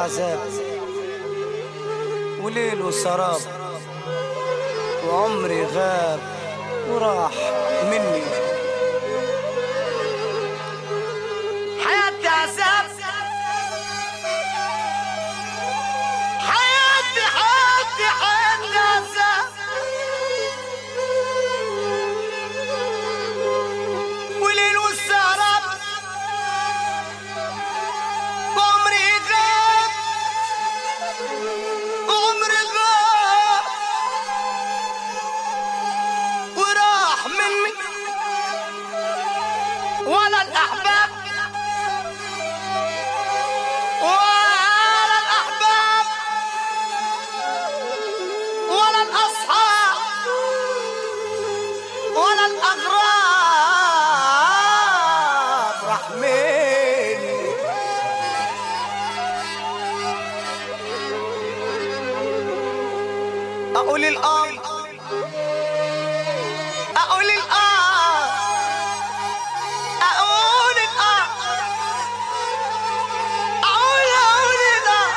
عذاب وليل وسراب وعمري غاب وراح مني حياتي عذاب حياتي حياتي حياتي عذاب وليل والسهراب وعمري غاب وعمري غاب وراح مني ولا الأحباب ولا الأحباب ولا الأصحاب ولا الأغراب راح مني أقول الآن أقول الآن أقول الآن أقول أقول الآن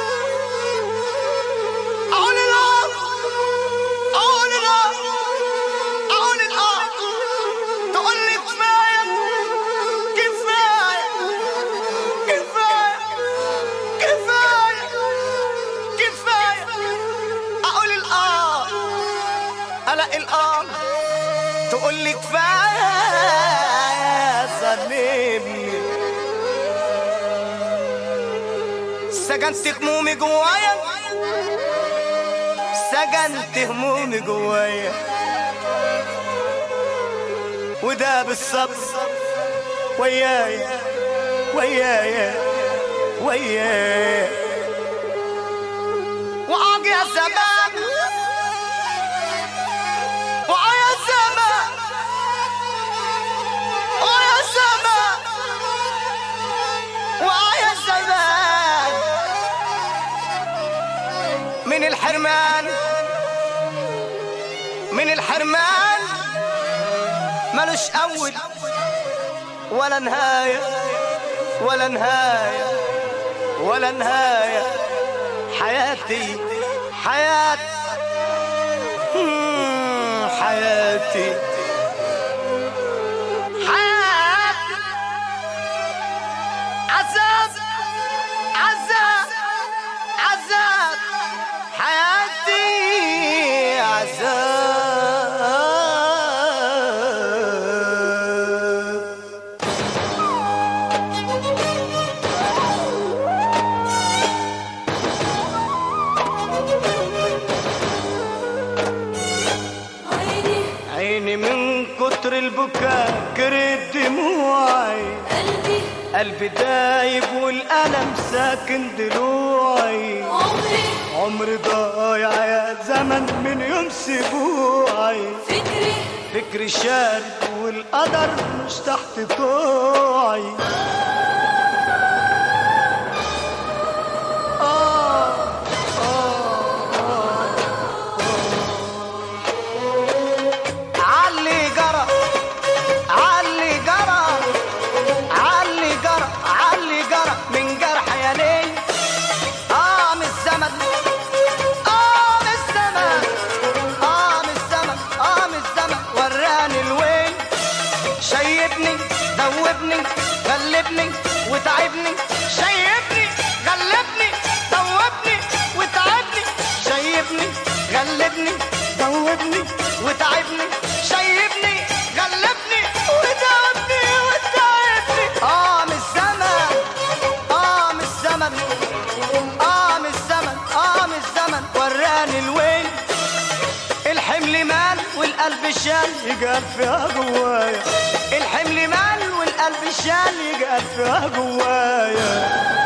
أقول الآن أقول الآن أقول الآن تقول لي كفاية كفاية كفاية كفاية كفاية أقول الآن ألاقي الآن تقول لي كفاية ظلمني سجنت همومي جوايا سجنت همومي جوايا وده بالصبر ويايا ويايا ويايا وعاق يا زمان وعا يا زمان وعا يا زمان وعا يا زمان من الحرمان من الحرمان ملوش أول ولا نهاية ولا نهاية ولا نهاية حياتي حياة مم، حياتي حياتي عذاب عذاب عذاب حياتي عذاب عيني عيني من كتر البكاء كرت دموعي قلبي قلبي دايب والألم ساكن ضلوعي عمري عمري ضايع يا زمن من يوم سبوعي فكري فكري شارد والقدر مش تحت طوعي آه علي جرى علي جرى علي جرى علي جرى من جرح يا ليل اه من الزمن اه من الزمن اه من الزمن اه من الزمن وراني الويل شيبني دوبني غلبني وتعبني شيبني غلبني دوبني وتعبني شيبني غلبني دوبني وتعبني شيبني غلبني وتعبني وتعبني اه من الزمن اه من الزمن اه من الزمن اه من الزمن وراني الويل الحمل مال والقلب شال يقال فيها جوايا الحمل مال والقلب شال يقال فيها جوايا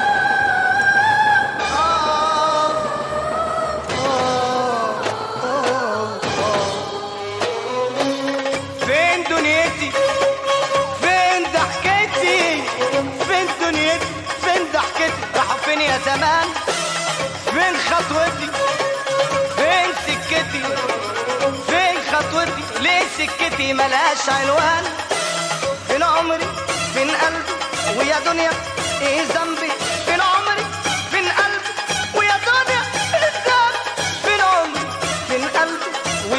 آه، آه، آه، آه. فين دنيتي فين ضحكتي فين دنيتي فين ضحكتي راحوا فين يا زمان فين خطوتي فين سكتي فين خطوتي ليه سكتي ملهاش عنوان فين عمري فين قلبي ويا دنيا ايه ذنبي فين عمري فين قلبي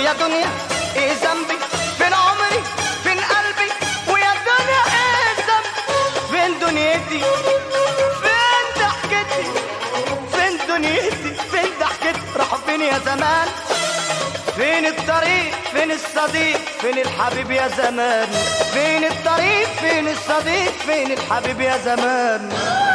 يا دنيا ايه ذنبي فين عمري فين قلبي ويا دنيا ايه ذنبي فين دنيتي فين ضحكتي فين دنيتي فين ضحكتي راحوا فين يا زمان فين الطريق فين الصديق فين الحبيب يا زمان فين الطريق فين الصديق فين الحبيب يا زمان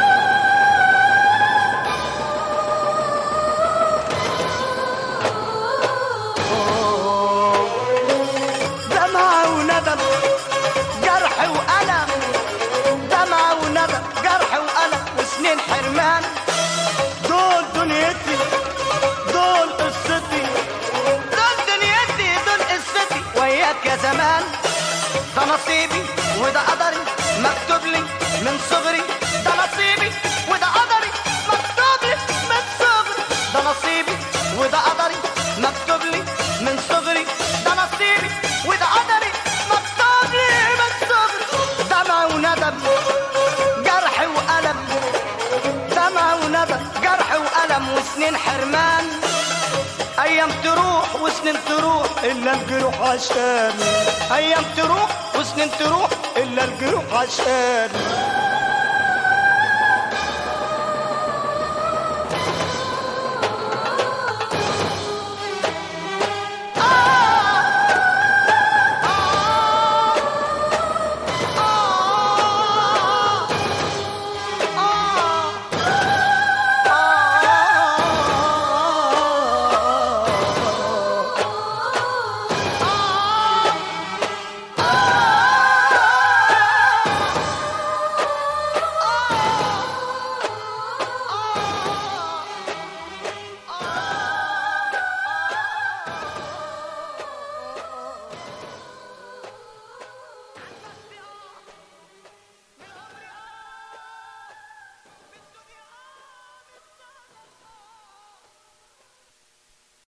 دمعة وندم جرح وألم دمعة وندم جرح وألم وسنين حرمان دول دنيتي دول قصتي دول دنيتي دول قصتي وياك يا زمان ده نصيبي وده قدري مكتوب لي من صغري ده نصيبي وده قدري مكتوب لي من صغري ده نصيبي وده قدري مكتوب لي من صغري ده نصيبي وده قدري مكتوب لي من صغري دمع وندم جرح وألم دمع وندم جرح وألم وسنين حرمان ايام تروح وسنين تروح الا الجروح عشان ايام تروح وسنين تروح الا الجروح عشان